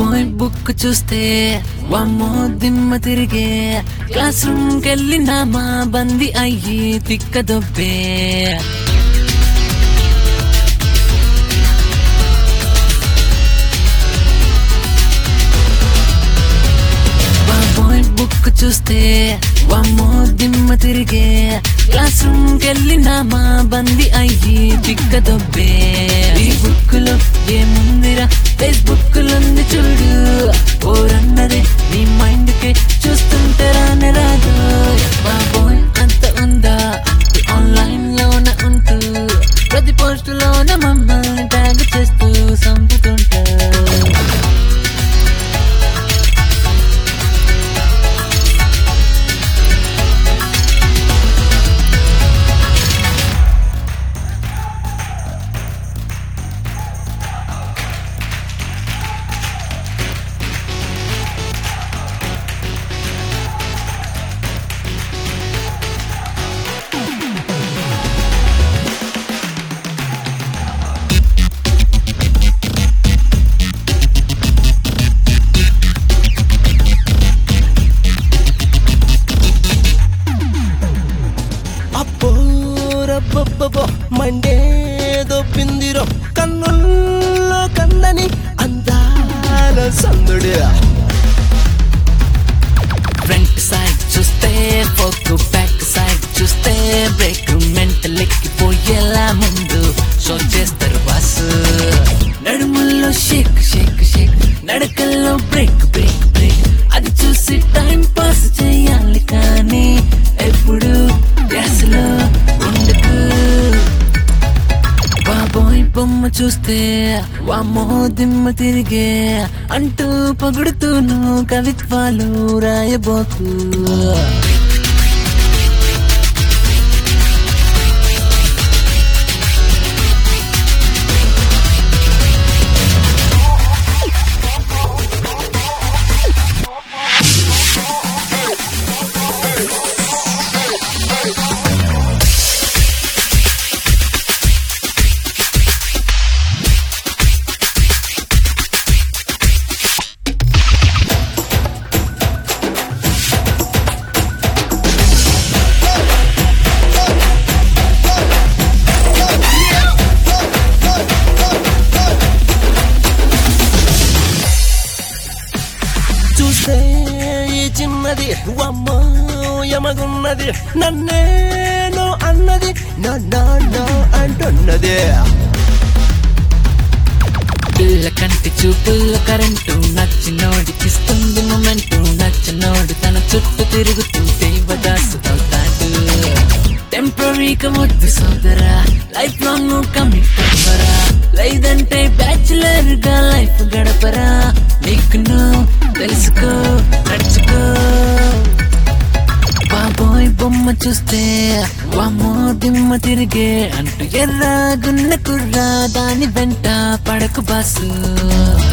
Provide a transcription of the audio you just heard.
బాబోయ్ బుక్ చూస్తే వామ్మో దిమ్మ తిరిగే క్లాస్ రూమ్ కెళ్ళినా మా బంది అయ్యి తిక్క దొబ్బే బాబోయ్ బుక్ చూస్తే వామ్మో దిమ్మ తిరిగే క్లాస్ రూమ్ కెళ్ళినా మా బంది అయ్యి తిక్క దొబ్బే ఈ బుక్ లో ఏముందిరా ఫేస్బుక్ లోంది చూడు ఓరన్నది నీ మైండ్ కి చూస్తుంటే రానే రాదు బాబోయ్ అంత ఉందా ఆన్లైన్ లోన ఉంటూ ప్రతి పోస్ట్ లోన మమ్మల్ని ట్యాగ్ చేస్తూ సంపుతుంటా అబ్బో రబ్బబ్బబ్బో మండేదో పిందిరో కన్నుల్లో కన్నని అందాల సందుడు ఫ్రంట్ సైడ్ చూస్తే ఫోక్ బ్యాక్ సైడ్ చూస్తే బ్రేక్ మెంటల్ ఎక్కిపోయేలా ముందు షో చేస్తారు బస్ నడుముల్లో షేక్ షేక్ షేక్ నడకల్లో బ్రేక్ బ్రేక్ బ్రేక్ అది చూసి టైం పాస్ చేయాలి కానీ ఎప్పుడు గ్యాస్లో ఉండకు బాబోయ్ బొమ్మ చూస్తే వామ్మో దిమ్మ తిరిగే అంటూ పొగుడుతూను కవిత్వాలు రాయబోతూ చూస్తే ఈ చిన్నది వమ్మో యమగున్నది నన్నేనో అన్నది నా నా నా అంటున్నది పిల్ల కంటి చూపుల్ల కరెంటు నచ్చినోడికిస్తుంది మొమెంటు నచ్చినోడు తన చుట్టూ తిరుగుతుంటే వదాసు అవుతాడు టెంపరీగా వద్దు సోదరా లైఫ్ లాంగ్ కమిట్ అవ్వరా లేదంటే బ్యాచులర్ గా లైఫ్ గడపరా నీకు నువ్వు తెలుసుకో నడుచుకో బాబోయ్ బొమ్మ చూస్తే వామ్మో దిమ్మ తిరిగే అంటూ ఎర్రగున్న కుర్రా దాని వెంట పడకు బాసు